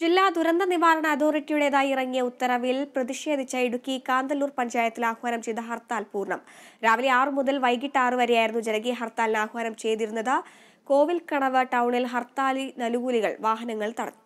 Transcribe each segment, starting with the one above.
ജില്ലാ ദുരന്ത നിവാരണ അതോറിറ്റിയുടേതായി ഇറങ്ങിയ ഉത്തരവിൽ പ്രതിഷേധിച്ച ഇടുക്കി കാന്തല്ലൂർ പഞ്ചായത്തിൽ ആഹ്വാനം ചെയ്ത ഹർത്താൽ പൂർണ്ണം രാവിലെ ആറു മുതൽ വൈകിട്ട് ആറ് വരെയായിരുന്നു ജനകീയ ഹർത്താലിന് ആഹ്വാനം ചെയ്തിരുന്നത് കോവിൽക്കടവ് ടൗണിൽ ഹർത്താലി അനുകൂലികൾ വാഹനങ്ങൾ തടഞ്ഞു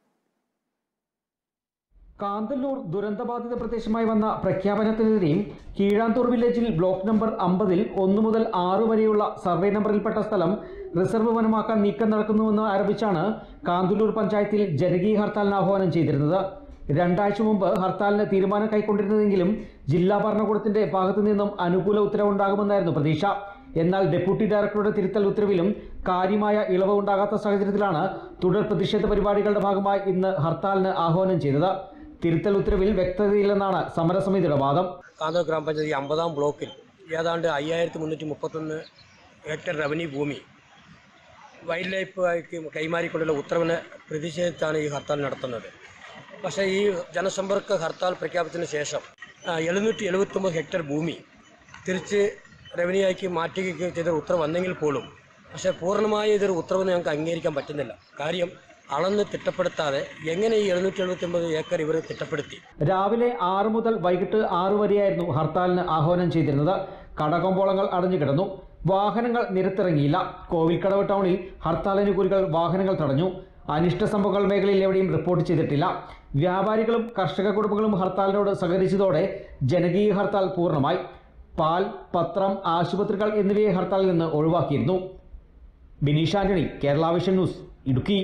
കാന്തല്ലൂർ ദുരന്തബാധിത പ്രദേശമായി വന്ന പ്രഖ്യാപനത്തിനെതിരെയും കീഴാന്തൂർ വില്ലേജിൽ ബ്ലോക്ക് നമ്പർ അമ്പതിൽ ഒന്നു മുതൽ ആറ് വരെയുള്ള സർവേ നമ്പറിൽപ്പെട്ട സ്ഥലം റിസർവ് വനമാക്കാൻ നീക്കം നടക്കുന്നുവെന്ന് ആരോപിച്ചാണ് കാന്തല്ലൂർ പഞ്ചായത്തിൽ ജനകീയ ഹർത്താലിന് ആഹ്വാനം ചെയ്തിരുന്നത് രണ്ടാഴ്ച മുമ്പ് ഹർത്താലിന് തീരുമാനം കൈക്കൊണ്ടിരുന്നതെങ്കിലും ജില്ലാ ഭരണകൂടത്തിന്റെ ഭാഗത്തു നിന്നും അനുകൂല ഉത്തരവുണ്ടാകുമെന്നായിരുന്നു പ്രതീക്ഷ എന്നാൽ ഡെപ്യൂട്ടി ഡയറക്ടറുടെ തിരുത്തൽ ഉത്തരവിലും കാര്യമായ ഇളവ് ഉണ്ടാകാത്ത സാഹചര്യത്തിലാണ് തുടർ പ്രതിഷേധ പരിപാടികളുടെ ഭാഗമായി ഇന്ന് ഹർത്താലിന് ആഹ്വാനം ചെയ്തത് തിരുത്തൽ ഉത്തരവിൽ വ്യക്തതയില്ലെന്നാണ് സമരസമിതിയുടെ വാദം കാന്തൂർ ഗ്രാമപഞ്ചായത്ത് അമ്പതാം ബ്ലോക്കിൽ ഏതാണ്ട് അയ്യായിരത്തി മുന്നൂറ്റി മുപ്പത്തൊന്ന് ഹെക്ടർ റവന്യൂ ഭൂമി വൈൽഡ് ലൈഫ് കൈമാറിക്കൊണ്ടുള്ള ഉത്തരവിനെ പ്രതിഷേധിച്ചാണ് ഈ ഹർത്താൽ നടത്തുന്നത് പക്ഷേ ഈ ജനസമ്പർക്ക ഹർത്താൽ പ്രഖ്യാപിച്ചതിന് ശേഷം എഴുന്നൂറ്റി എഴുപത്തൊമ്പത് ഹെക്ടർ ഭൂമി തിരിച്ച് റവന്യൂ ആക്കി മാറ്റുകയും ചെയ്ത ഉത്തരവ് വന്നെങ്കിൽ പോലും പക്ഷേ പൂർണ്ണമായ ഇതൊരു ഉത്തരവ് ഞങ്ങൾക്ക് അംഗീകരിക്കാൻ പറ്റുന്നില്ല കാര്യം അളന്ന് തിട്ടപ്പെടുത്താതെ എങ്ങനെ ഈ എഴുന്നൂറ്റി എഴുപത്തൊമ്പത് ഏക്കർ ഇവർ തിട്ടപ്പെടുത്തി രാവിലെ ആറ് മുതൽ വൈകിട്ട് ആറ് വരെയായിരുന്നു ഹർത്താലിന് ആഹ്വാനം ചെയ്തിരുന്നത് കടകമ്പോളങ്ങൾ അടഞ്ഞു കിടന്നു വാഹനങ്ങൾ നിരത്തിറങ്ങിയില്ല കോവിൽക്കടവ് ടൗണിൽ ഹർത്താൽ അനുകൂലികൾ വാഹനങ്ങൾ തടഞ്ഞു അനിഷ്ട സംഭവങ്ങൾ മേഖലയിൽ എവിടെയും റിപ്പോർട്ട് ചെയ്തിട്ടില്ല വ്യാപാരികളും കർഷക കുടുംബങ്ങളും ഹർത്താലിനോട് സഹകരിച്ചതോടെ ജനകീയ ഹർത്താൽ പൂർണ്ണമായി പാൽ പത്രം ആശുപത്രികൾ എന്നിവയെ ഹർത്താലിൽ നിന്ന് ഒഴിവാക്കിയിരുന്നു ബിനീഷ് ആന്റണി കേരള വിഷൻ ന്യൂസ് ഇടുക്കി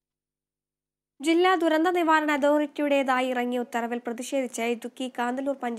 ജില്ലാ ദുരന്ത നിവാരണ അതോറിറ്റിയുടേതായി ഇറങ്ങിയ ഉത്തരവിൽ പ്രതിഷേധിച്ച് ഇടുക്കി കാന്തല്ലൂർ പഞ്ചായത്ത്